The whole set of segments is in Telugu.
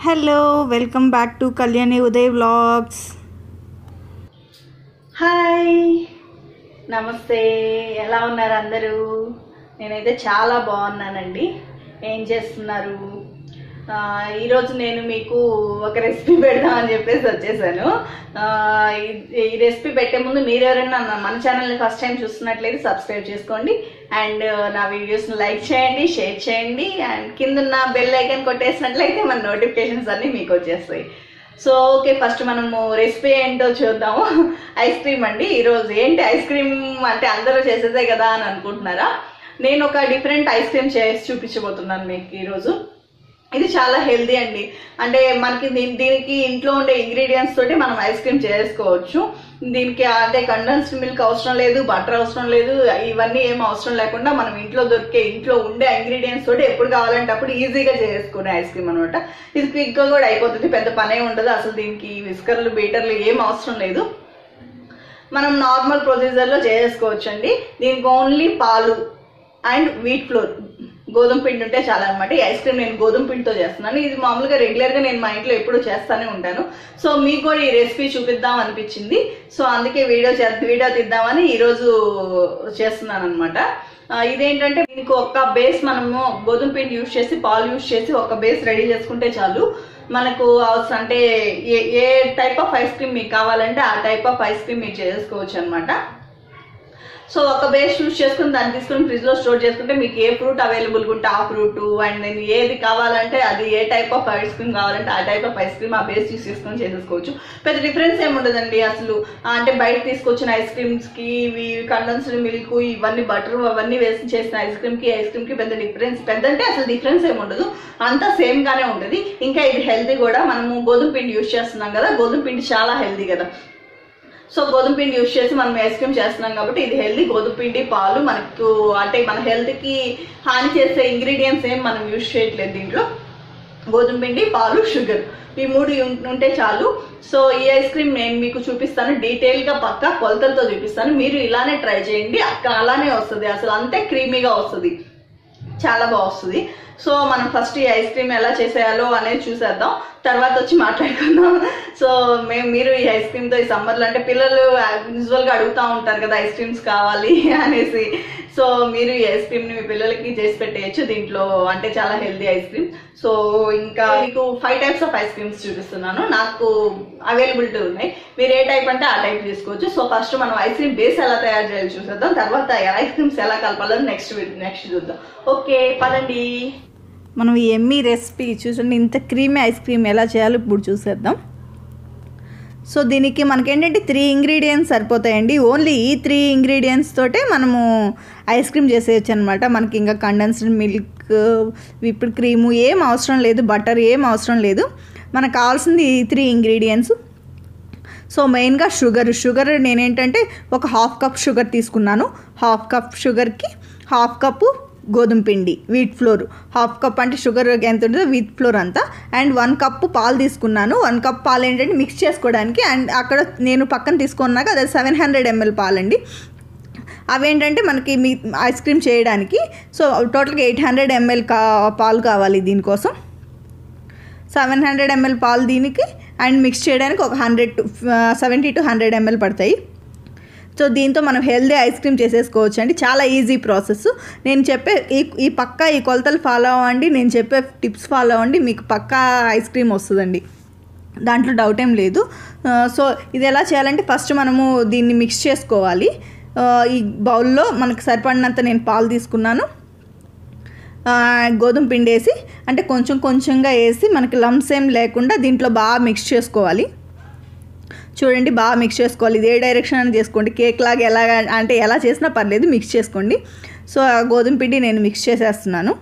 hello welcome back to Kalyani Uday vlogs hi నమస్తే ఎలా ఉన్నారు అందరూ నేనైతే చాలా బాగున్నానండి ఏం చేస్తున్నారు ఆ, ఈరోజు నేను మీకు ఒక రెసిపీ పెడదామని చెప్పేసి వచ్చేసాను ఆ, ఈ- ఈ రెసిపీ పెట్టే ముందు మీరు ఎవరైనా నా- మన ఛానల్ని ఫస్ట్ టైం చూస్తున్నట్లయితే సబ్స్క్రైబ్ చేసుకోండి అండ్ నా వీడియోస్ని లైక్ చేయండి షేర్ చేయండి అండ్ కింద ఉన్న బెల్ ఐకాన్ కొట్టేసినట్లయితే మన నోటిఫికేషన్స్ అన్నీ మీకు వచ్చేస్తాయి సో ఓకే ఫస్ట్ మనము రెసిపీ ఏంటో చూద్దాము ఐస్ క్రీమ్ అండి ఈరోజు ఏంటి ఐస్ క్రీమ్ అంటే అందరూ చేసేదే కదా అని అనుకుంటున్నారా నేను ఒక డిఫరెంట్ ఐస్ క్రీమ్ చేసి చూపించబోతున్నాను మీకు ఈరోజు ఇది చాలా హెల్దీ అండి అంటే మనకి దీ- దీనికి ఇంట్లో ఉండే ఇంగ్రీడియంట్స్ తోటి మనం ఐస్ క్రీమ్ చేసుకోవచ్చు దీనికి అంటే కండెన్స్డ్ మిల్క్ అవసరం లేదు బటర్ అవసరం లేదు ఇవన్నీ ఏం అవసరం లేకుండా మనం ఇంట్లో దొరికే ఇంట్లో ఉండే ఇంగ్రీడియంట్స్ తోటి ఎప్పుడు కావాలంటే అప్పుడు ఈజీగా చేసుకునే ఐస్ క్రీమ్ అనమాట ఇది క్విక్ గా కూడా అయిపోతుంది పెద్ద పనే ఉండదు అసలు దీనికి విస్కర్లు బీటర్లు ఏం అవసరం లేదు మనం నార్మల్ ప్రొసీజర్లో చేసుకోవచ్చు అండి దీనికి ఓన్లీ పాలు అండ్ వీట్ ఫ్లోర్ గోధుమ పిండి ఉంటే చాలా అనమాట ఈ ఐస్ క్రీమ్ నేను గోధుమ పిండితో చేస్తున్నాను ఇది మామూలుగా రెగ్యులర్గా నేను మా ఇంట్లో ఎప్పుడు చేస్తానే ఉంటాను సో మీకు కూడా ఈ రెసిపీ చూపిద్దాం అనిపించింది సో అందుకే వీడియో చే వీడియో తీద్దామని ఈరోజు చేస్తున్నాను అనమాట ఇదేంటంటే దీనికి ఒక బేస్ మనము గోధుమ పిండి యూజ్ చేసి పాలు యూజ్ చేసి ఒక బేస్ రెడీ చేసుకుంటే చాలు మనకు అవసరం అంటే ఏ ఏ టైప్ ఆఫ్ ఐస్ క్రీమ్ మీకు కావాలంటే ఆ టైప్ ఆఫ్ ఐస్ క్రీమ్ మీరు చేసుకోవచ్చు అనమాట సో ఒక బేస్ యూస్ చేసుకుని దాన్ని తీసుకుని ఫ్రిడ్జ్ లో స్టోర్ చేసుకుంటే మీకు ఏ ఫ్రూట్ అవైలబుల్ ఉంటే ఆ ఫ్రూట్ అండ్ నేను ఏది కావాలంటే అది ఏ టైప్ ఆఫ్ ఐస్ క్రీమ్ కావాలంటే ఆ టైప్ ఆఫ్ ఐస్ క్రీమ్ ఆ బేస్ యూస్ చేసుకుని చేసేసుకోవచ్చు పెద్ద డిఫరెన్స్ ఏమి ఉండదండి అసలు ఆ, అంటే బయట తీసుకొచ్చిన ఐస్ క్రీమ్స్ కి ఇవి కండెన్స్డ్ మిల్క్ ఇవన్నీ బటర్ అవన్నీ వేసి చేసిన ఐస్ క్రీమ్ కి ఐస్ క్రీమ్ కి పెద్ద డిఫరెన్స్ పెద్ద అంటే అసలు డిఫరెన్స్ ఏమి ఉండదు అంతా సేమ్ గానే ఉంటుంది ఇంకా ఇది హెల్తీ కూడా మనము గోధుమ పిండి యూస్ చేస్తున్నాం కదా గోధుమ పిండి చాలా హెల్తీ కదా సో గోధుమ పిండి యూస్ చేసి మనం ఐస్ క్రీమ్ చేస్తున్నాం కాబట్టి ఇది హెల్దీ గోధుమ పిండి పాలు మనకు అంటే మన హెల్త్ కి హాని చేసే ఇంగ్రీడియంట్స్ ఏం మనం యూస్ చేయట్లేదు దీంట్లో గోధుమ పిండి పాలు షుగర్ ఈ మూడు ఉం- ఉంటే చాలు సో ఈ ఐస్ క్రీమ్ నేను మీకు చూపిస్తాను డీటెయిల్ గా పక్కా కొలతలతో చూపిస్తాను మీరు ఇలానే ట్రై చేయండి అక్క అలానే వస్తుంది అసలు అంతే క్రీమీగా వస్తుంది చాలా బాగా వస్తుంది సో మనం ఫస్ట్ ఈ ఐస్ క్రీమ్ ఎలా చేసేయాలో అనేది చూసేద్దాం తర్వాత వచ్చి మాట్లాడుకుందాం సో మేము మీరు ఈ ఐస్ క్రీమ్తో ఈ సమ్మర్లో అంటే పిల్లలు యూజువల్గా అడుగుతూ ఉంటారు కదా ఐస్ క్రీమ్స్ కావాలి అనేసి సో మీరు ఈ ఐస్ క్రీమ్ని మీ పిల్లలకి చేసి పెట్టేయచ్చు దీంట్లో అంటే చాలా హెల్దీ ఐస్ క్రీమ్ సో ఇంకా మీకు five types of ice creams చూపిస్తున్నాను నాకు అవైలబిలిటీ ఉన్నాయి మీరు ఏ టైప్ అంటే ఆ టైప్ తీసుకోవచ్చు సో ఫస్ట్ మనం ఐస్ క్రీమ్ బేస్ ఎలా తయారు చేయాలి చూసేద్దాం తర్వాత ఐస్ క్రీమ్స్ ఎలా కలపాలో నెక్స్ట్ నెక్స్ట్ చూద్దాం ఓకే పదండి మనం ఈ ఎమ్మీ రెసిపీ చూసండి ఇంత క్రీమీ ఐస్ క్రీమ్ ఎలా చేయాలో ఇప్పుడు చూసేద్దాం సో దీనికి మనకేంటంటే త్రీ ఇంగ్రీడియంట్స్ సరిపోతాయండి ఓన్లీ ఈ త్రీ ఇంగ్రీడియంట్స్ తోటే మనము ఐస్ క్రీమ్ చేసేయచ్చు అనమాట మనకి ఇంకా కండెన్స్డ్ మిల్క్ విప్డ్ క్రీము ఏం అవసరం లేదు బటర్ ఏం అవసరం లేదు మనకు కావాల్సింది ఈ త్రీ ఇంగ్రీడియంట్స్ సో మెయిన్గా షుగర్ షుగర్ నేనేంటంటే ఒక హాఫ్ కప్ షుగర్ తీసుకున్నాను హాఫ్ కప్ షుగర్కి హాఫ్ కప్పు గోధుమ పిండి వీట్ ఫ్లోర్ హాఫ్ కప్ అంటే షుగర్ ఎంత ఉంటుందో వీట్ ఫ్లోర్ అంతా అండ్ వన్ కప్పు పాలు తీసుకున్నాను వన్ కప్ పాలు ఏంటంటే మిక్స్ చేసుకోవడానికి అండ్ అక్కడ నేను పక్కన తీసుకున్నాక అదే సెవెన్ హండ్రెడ్ ఎంఎల్ పాలండి అవేంటంటే మనకి మీ ఐస్ క్రీమ్ చేయడానికి సో టోటల్గా ఎయిట్ హండ్రెడ్ ఎంఎల్ కా పాలు కావాలి దీనికోసం సెవెన్ హండ్రెడ్ ఎంఎల్ పాలు దీనికి అండ్ మిక్స్ చేయడానికి ఒక hundred seventy two hundred ML పడతాయి సో దీంతో మనం హెల్దీ ఐస్ క్రీమ్ చేసేసుకోవచ్చు అండి చాలా ఈజీ ప్రాసెస్ నేను చెప్పే ఈ ఈ పక్కా ఈ కొలతలు ఫాలో అవ్వండి నేను చెప్పే టిప్స్ ఫాలో అవ్వండి మీకు పక్కా ఐస్ క్రీమ్ వస్తుందండి దాంట్లో డౌట్ ఏం లేదు ఆ, సో ఇది ఎలా చేయాలంటే ఫస్ట్ మనము దీన్ని మిక్స్ చేసుకోవాలి ఆ, ఈ బౌల్లో మనకు సరిపడినంత నేను పాలు తీసుకున్నాను ఆ, గోధుమ పిండి వేసి అంటే కొంచెం కొంచెంగా వేసి మనకి లంప్స్ ఏం లేకుండా దీంట్లో బాగా మిక్స్ చేసుకోవాలి చూడండి బాగా మిక్స్ చేసుకోవాలి ఇది ఏ డైరెక్షన్ అని చేసుకోండి కేక్ లాగా ఎలా అంటే ఎలా చేసినా పర్లేదు మిక్స్ చేసుకోండి సో ఆ గోధుమ పిండి నేను మిక్స్ చేసేస్తున్నాను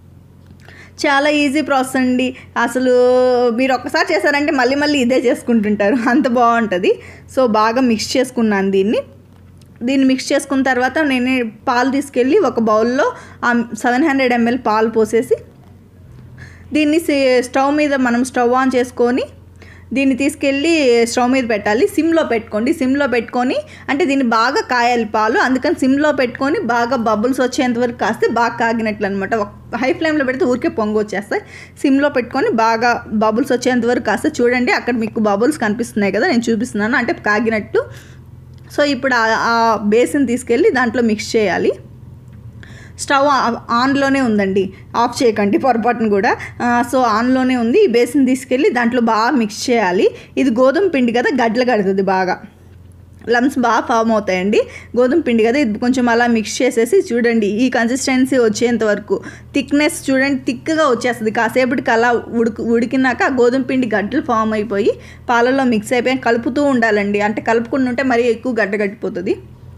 చాలా ఈజీ ప్రాసెస్ అండి అసలు మీరు ఒక్కసారి చేశారంటే మళ్ళీ మళ్ళీ ఇదే చేసుకుంటుంటారు అంత బాగుంటుంది సో బాగా మిక్స్ చేసుకున్నాను దీన్ని దీన్ని మిక్స్ చేసుకున్న తర్వాత నేను పాలు తీసుకెళ్ళి ఒక బౌల్లో సెవెన్ హండ్రెడ్ ఎంఎల్ పాలు పోసేసి దీన్ని సి- స్టవ్ మీద మనం స్టవ్ ఆన్ చేసుకొని దీన్ని తీసుకెళ్ళి స్టవ్ మీద పెట్టాలి సిమ్లో పెట్టుకోండి సిమ్లో పెట్టుకొని అంటే దీన్ని బాగా కాయాలి పాలు అందుకని సిమ్లో పెట్టుకొని బాగా బబుల్స్ వచ్చేంత వరకు కాస్తే బాగా కాగినట్లు అనమాట హై ఫ్లేమ్లో పెడితే ఊరికే పొంగు వచ్చేస్తాయి సిమ్లో పెట్టుకొని బాగా బబుల్స్ వచ్చేంత వరకు కాస్తే చూడండి అక్కడ మీకు బబుల్స్ కనిపిస్తున్నాయి కదా నేను చూపిస్తున్నాను అంటే కాగినట్టు సో ఇప్పుడు ఆ- ఆ బేసిన్ తీసుకెళ్ళి దాంట్లో మిక్స్ చేయాలి స్టవ్ ఆ- ఆన్లోనే ఉందండి ఆఫ్ చేయకండి పొరపాటును కూడా ఆ, సో ఆన్లోనే ఉంది ఈ బేసిన్ తీసుకెళ్ళి దాంట్లో బాగా మిక్స్ చేయాలి ఇది గోధుమ పిండి కదా గడ్డలు కడుతుంది బాగా లమ్స్ బాగా ఫామ్ అవుతాయండి గోధుమ పిండి కదా ఇది కొంచెం అలా మిక్స్ చేసేసి చూడండి ఈ కన్సిస్టెన్సీ వచ్చేంత వరకు థిక్నెస్ చూడండి థిక్గా వచ్చేస్తుంది కాసేపటికి అలా ఉడుకు ఉడికినాక ఆ గోధుమ పిండి గడ్డలు ఫామ్ అయిపోయి పాలలో మిక్స్ అయిపోయి కలుపుతూ ఉండాలండి అంటే కలుపుకుంటుంటే ఉంటే మరీ ఎక్కువ గడ్డ కట్టిపోతుంది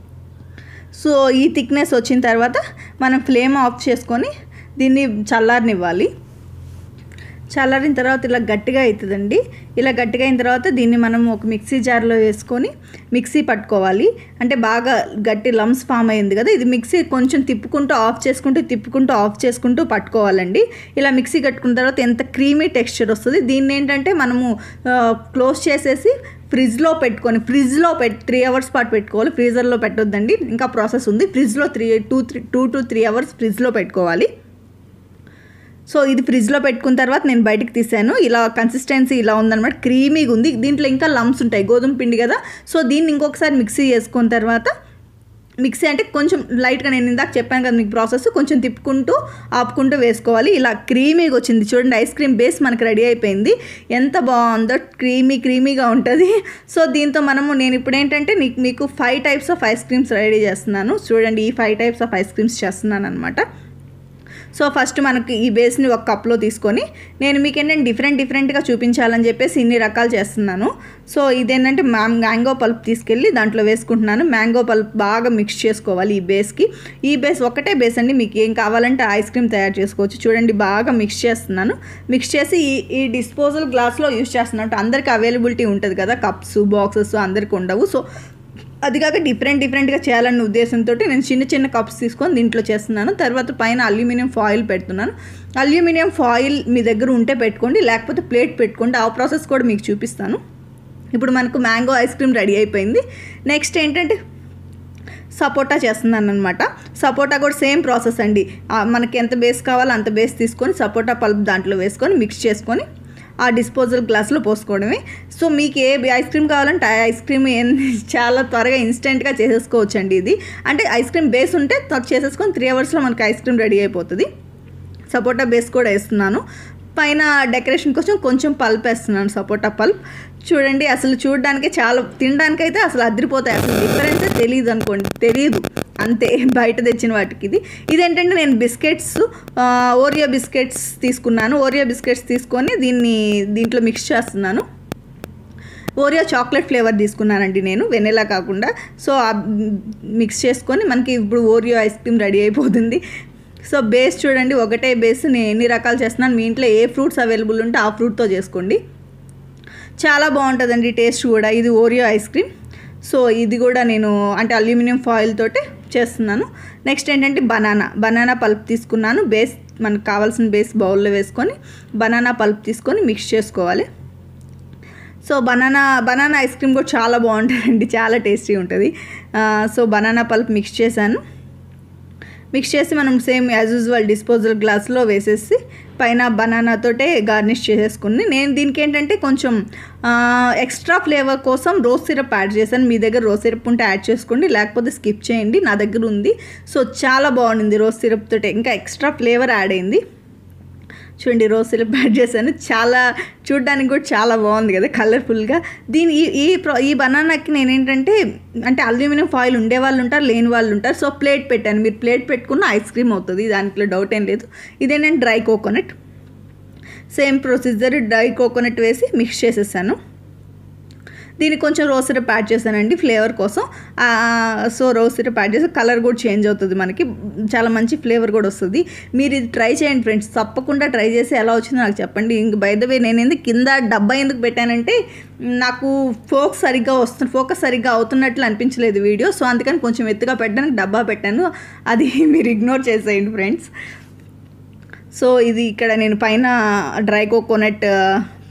సో ఈ థిక్నెస్ వచ్చిన తర్వాత మనం ఫ్లేమ్ ఆఫ్ చేసుకొని దీన్ని చల్లారనివ్వాలి చల్లారిన తర్వాత ఇలా గట్టిగా అవుతుందండి ఇలా గట్టిగా అయిన తర్వాత దీన్ని మనం ఒక మిక్సీ జార్లో వేసుకొని మిక్సీ పట్టుకోవాలి అంటే బాగా గట్టి లమ్స్ ఫామ్ అయింది కదా ఇది మిక్సీ కొంచెం తిప్పుకుంటూ ఆఫ్ చేసుకుంటూ తిప్పుకుంటూ ఆఫ్ చేసుకుంటూ పట్టుకోవాలండి ఇలా మిక్సీ కట్టుకున్న తర్వాత ఎంత క్రీమీ టెక్స్చర్ వస్తుంది దీన్ని ఏంటంటే మనము క్లోజ్ చేసేసి ఫ్రిడ్జ్లో పెట్టుకొని ఫ్రిడ్జ్లో పెట్ త్రీ అవర్స్ పాటు పెట్టుకోవాలి ఫ్రీజర్లో పెట్టొద్దండి ఇంకా ప్రాసెస్ ఉంది ఫ్రిడ్జ్లో three two three two to three hours ఫ్రిడ్జ్లో పెట్టుకోవాలి సో ఇది ఫ్రిడ్జ్లో పెట్టుకున్న తర్వాత నేను బయటికి తీసాను ఇలా కన్సిస్టెన్సీ ఇలా ఉందన్నమాట క్రీమీగా ఉంది దీంట్లో ఇంకా లమ్స్ ఉంటాయి గోధుమ పిండి కదా సో దీన్ని ఇంకొకసారి మిక్సీ చేసుకున్న తర్వాత మిక్సీ అంటే కొంచెం లైట్గా నేను ఇందాక చెప్పాను కదా మీకు ప్రాసెస్ కొంచెం తిప్పుకుంటూ ఆపుకుంటూ వేసుకోవాలి ఇలా క్రీమీగా వచ్చింది చూడండి ఐస్ క్రీమ్ బేస్ మనకి రెడీ అయిపోయింది ఎంత బాగుందో క్రీమీ క్రీమీగా ఉంటుంది సో దీంతో మనము నేను ఇప్పుడు ఏంటంటే నీకు మీకు five types of ice creams ready చేస్తున్నాను చూడండి ఈ five types of ice creams చేస్తున్నాను అనమాట సో ఫస్ట్ మనకి ఈ బేస్ని ఒక కప్లో తీసుకొని నేను మీకు ఏంటంటే డిఫరెంట్ డిఫరెంట్గా చూపించాలని చెప్పేసి ఇన్ని రకాలు చేస్తున్నాను సో ఇదేంటంటే మ్యా మ్యాంగో పల్ప్ తీసుకెళ్ళి దాంట్లో వేసుకుంటున్నాను మ్యాంగో పల్ప్ బాగా మిక్స్ చేసుకోవాలి ఈ బేస్కి ఈ బేస్ ఒకటే బేస్ అండి మీకు ఏం కావాలంటే ఐస్ క్రీమ్ తయారు చేసుకోవచ్చు చూడండి బాగా మిక్స్ చేస్తున్నాను మిక్స్ చేసి ఈ ఈ డిస్పోజల్ గ్లాస్లో యూస్ చేస్తున్నాను అందరికి అవైలబిలిటీ ఉంటుంది కదా కప్స్ బాక్సెస్ అందరికి ఉండవు సో అది కాక డిఫరెంట్ డిఫరెంట్గా చేయాలన్న ఉద్దేశంతో నేను చిన్న చిన్న కప్స్ తీసుకొని దీంట్లో చేస్తున్నాను తర్వాత పైన అల్యూమినియం ఫాయిల్ పెడుతున్నాను అల్యూమినియం ఫాయిల్ మీ దగ్గర ఉంటే పెట్టుకోండి లేకపోతే ప్లేట్ పెట్టుకోండి ఆ ప్రాసెస్ కూడా మీకు చూపిస్తాను ఇప్పుడు మనకు మ్యాంగో ఐస్ క్రీమ్ రెడీ అయిపోయింది నెక్స్ట్ ఏంటంటే సపోటా చేస్తున్నాను అనమాట సపోటా కూడా సేమ్ ప్రాసెస్ అండి ఆ, మనకి ఎంత బేస్ కావాలో అంత బేస్ తీసుకొని సపోటా పల్ప్ దాంట్లో వేసుకొని మిక్స్ చేసుకొని ఆ డిస్పోజల్ గ్లాస్లో పోసుకోవడమే సో మీకు ఏ ఐస్ క్రీమ్ కావాలంటే ఆ ఐస్ క్రీమ్ ఏం- చాలా త్వరగా ఇన్స్టెంట్గా చేసేసుకోవచ్చు అండి ఇది అంటే ఐస్ క్రీమ్ బేస్ ఉంటే త్వర చేసేసుకొని త్రీ అవర్స్లో మనకి ఐస్ క్రీమ్ రెడీ అయిపోతుంది సపోటా బేస్ కూడా వేస్తున్నాను పైన డెకరేషన్ కోసం కొంచెం పల్ప్ వేస్తున్నాను సపోటా పల్ప్ చూడండి అసలు చూడడానికి చాలా తినడానికి అయితే అసలు అదిరిపోతాయి అసలు డిఫరెన్స్ తెలియదు అనుకోండి తెలియదు అంతే బయట తెచ్చిన వాటికి ఇది ఇదేంటంటే నేను బిస్కెట్స్ ఆ, ఓరియో బిస్కెట్స్ తీసుకున్నాను ఓరియో బిస్కెట్స్ తీసుకొని దీన్ని దీంట్లో మిక్స్ చేస్తున్నాను ఓరియో చాక్లెట్ ఫ్లేవర్ తీసుకున్నానండి నేను వెనీలా కాకుండా సో ఆ మిక్స్ చేసుకొని మనకి ఇప్పుడు ఓరియో ఐస్ క్రీమ్ రెడీ అయిపోతుంది సో బేస్ చూడండి ఒకటే బేస్ నేను ఎన్ని రకాలు చేస్తున్నాను మీ ఇంట్లో ఏ ఫ్రూట్స్ అవైలబుల్ ఉంటే ఆ ఫ్రూట్తో చేసుకోండి చాలా బాగుంటుందండి టేస్ట్ కూడా ఇది ఓరియో ఐస్ క్రీమ్ సో ఇది కూడా నేను అంటే అల్యూమినియం ఫాయిల్ తోటి చేస్తున్నాను నెక్స్ట్ ఏంటంటే బనానా బనానా పల్ప్ తీసుకున్నాను బేస్ మనకు కావాల్సిన బేస్ బౌల్లో వేసుకొని బనానా పల్ప్ తీసుకొని మిక్స్ చేసుకోవాలి so banana banana ice cream కూడా చాలా బాగుంటుందండి చాలా టేస్టీ ఉంటుంది ఆ, సో బనానా పల్ప్ మిక్స్ చేశాను మిక్స్ చేసి మనం సేమ్ యాజ్ యూజువల్ డిస్పోజల్ గ్లాస్లో వేసేసి పైన బనానా తోటే గార్నిష్ చేసేసుకుని నేను దీనికి ఏంటంటే కొంచెం ఆ, ఎక్స్ట్రా ఫ్లేవర్ కోసం రోజ్ సిరప్ యాడ్ చేశాను మీ దగ్గర రోజ్ సిరప్ ఉంటే యాడ్ చేసుకోండి లేకపోతే స్కిప్ చేయండి నా దగ్గర ఉంది సో చాలా బాగుంది రోజ్ సిరప్ తోటే ఇంకా ఎక్స్ట్రా ఫ్లేవర్ యాడ్ అయింది చూడండి రోజ్ సిరప్ యాడ్ చేశాను చాలా చూడడానికి కూడా చాలా బాగుంది కదా కలర్ఫుల్గా దీని ఈ ఈ ప్రో ఈ బనానాకి నేను ఏంటంటే అంటే అల్యూమినియం ఫాయిల్ ఉండే వాళ్ళు ఉంటారు లేని వాళ్ళు ఉంటారు సో ప్లేట్ పెట్టాను మీరు ప్లేట్ పెట్టుకున్న ఐస్ క్రీమ్ అవుతుంది దాంట్లో డౌట్ ఏం లేదు ఇదేంటంటే dry coconut same procedure dry coconut వేసి మిక్స్ చేసేసాను దీనికి కొంచెం రోజ్ సిరప్ యాడ్ చేశానండి ఫ్లేవర్ కోసం ఆ, సో రోజ్ సిరప్ యాడ్ చేసి కలర్ కూడా చేంజ్ అవుతుంది మనకి చాలా మంచి ఫ్లేవర్ కూడా వస్తుంది మీరు ఇది ట్రై చేయండి ఫ్రెండ్స్ తప్పకుండా ట్రై చేసి ఎలా వచ్చిందో నాకు చెప్పండి ఇంక బై ద వే నేను ఎందుకు కింద డబ్బా ఎందుకు పెట్టానంటే నాకు ఫోకస్ సరిగ్గా వస్తుంది ఫోకస్ సరిగ్గా అవుతున్నట్లు అనిపించలేదు వీడియో సో అందుకని కొంచెం ఎత్తుగా పెట్టడానికి డబ్బా పెట్టాను అది మీరు ఇగ్నోర్ చేసేయండి ఫ్రెండ్స్ సో ఇది ఇక్కడ నేను పైన డ్రై కోకోనట్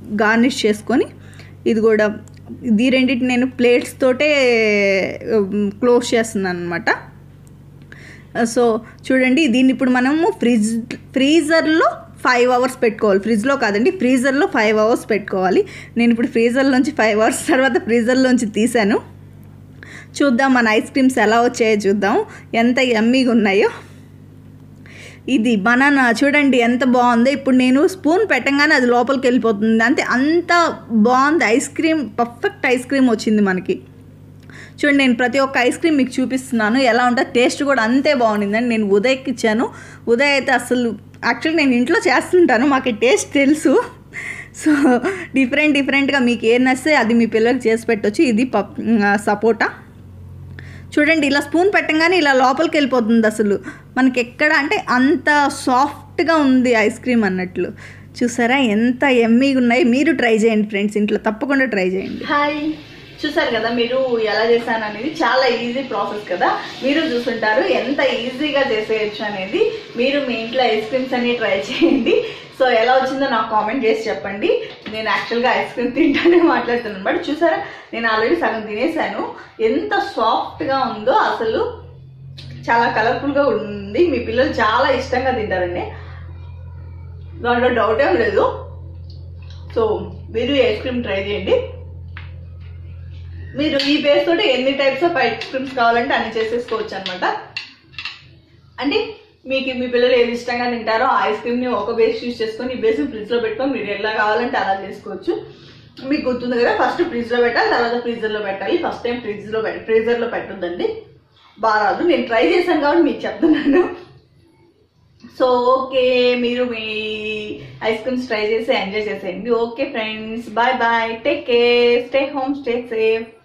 గార్నిష్ చేసుకొని ఇది కూడా ఇది రెండింటి నేను ప్లేట్స్ తోటే క్లోజ్ చేస్తున్నాను అనమాట సో చూడండి దీన్ని ఇప్పుడు మనము ఫ్రిడ్జ్ ఫ్రీజర్లో ఫైవ్ అవర్స్ పెట్టుకోవాలి ఫ్రిడ్జ్లో కాదండి ఫ్రీజర్లో ఫైవ్ అవర్స్ పెట్టుకోవాలి నేను ఇప్పుడు ఫ్రీజర్లోంచి ఫైవ్ అవర్స్ తర్వాత ఫ్రీజర్లోంచి తీసాను చూద్దాం మన ఐస్ క్రీమ్స్ ఎలా వచ్చాయో చూద్దాం ఎంత ఎమ్మీగా ఉన్నాయో ఇది బనానా చూడండి ఎంత బాగుందో ఇప్పుడు నేను స్పూన్ పెట్టంగానే అది లోపలికి వెళ్ళిపోతుంది అంతే అంత బాగుంది ice cream perfect ice cream వచ్చింది మనకి చూడండి నేను ప్రతి ఒక్క ఐస్ క్రీమ్ మీకు చూపిస్తున్నాను ఎలా ఉంటుంది టేస్ట్ కూడా అంతే బాగుండిందండి నేను ఉదయ్కి ఇచ్చాను ఉదయ్ అయితే అసలు యాక్చువల్లీ నేను ఇంట్లో చేస్తుంటాను మాకు టేస్ట్ తెలుసు సో డిఫరెంట్ డిఫరెంట్గా మీకు ఏం నస్తే అది మీ పిల్లలకి చేసి పెట్టొచ్చు ఇది పప్ సపోటా చూడండి ఇలా స్పూన్ పెట్టంగానే ఇలా లోపలికి వెళ్ళిపోతుంది అసలు మనకి ఎక్కడ అంటే అంత సాఫ్ట్గా ఉంది ఐస్ క్రీమ్ అన్నట్లు చూసారా ఎంత ఎమ్మీగా ఉన్నాయి మీరు ట్రై చేయండి ఫ్రెండ్స్ ఇంట్లో తప్పకుండా ట్రై చేయండి హాయ్ చూసారు కదా మీరు ఎలా చేశాను అనేది చాలా ఈజీ ప్రాసెస్ కదా మీరు చూసుంటారు ఎంత ఈజీగా చేసేయచ్చు అనేది మీరు మీ ఇంట్లో ఐస్ క్రీమ్స్ అన్ని ట్రై చేయండి సో ఎలా వచ్చిందో నాకు కామెంట్ చేసి చెప్పండి నేను యాక్చువల్గా ఐస్ క్రీమ్ తింటానే మాట్లాడుతున్నాను బట్ చూసారా నేను ఆల్రెడీ సగం తినేసాను ఎంత సాఫ్ట్గా ఉందో అసలు చాలా కలర్ఫుల్గా ఉంది మీ పిల్లలు చాలా ఇష్టంగా తింటారండి దాంట్లో డౌట్ ఏం లేదు సో మీరు ఐస్ క్రీమ్ ట్రై చేయండి మీరు ఈ బేస్ తోటి ఎన్ని టైప్స్ ఆఫ్ ఐస్ క్రీమ్స్ కావాలంటే అన్ని చేసేసుకోవచ్చు అనమాట అంటే మీకు మీ పిల్లలు ఏది ఇష్టంగా తింటారో ఆ ఐస్ క్రీమ్ని ఒక బేస్ యూస్ చేసుకొని ఈ బేస్ ఫ్రిడ్జ్లో పెట్టుకొని మీరు ఎలా కావాలంటే అలా చేసుకోవచ్చు మీకు గుర్తుంది కదా ఫస్ట్ ఫ్రిడ్జ్లో పెట్టాలి తర్వాత ఫ్రీజర్లో పెట్టాలి ఫస్ట్ టైం ఫ్రిడ్జ్లో పెట్ ఫ్రీజర్లో పెట్టొద్దండి బాగా రాదు నేను ట్రై చేశాను కాబట్టి మీకు చెప్తున్నాను సో ఓకే మీరు మీ ఐస్ క్రీమ్స్ ట్రై చేసి ఎంజాయ్ చేసేయండి okay friends bye bye take care stay home stay safe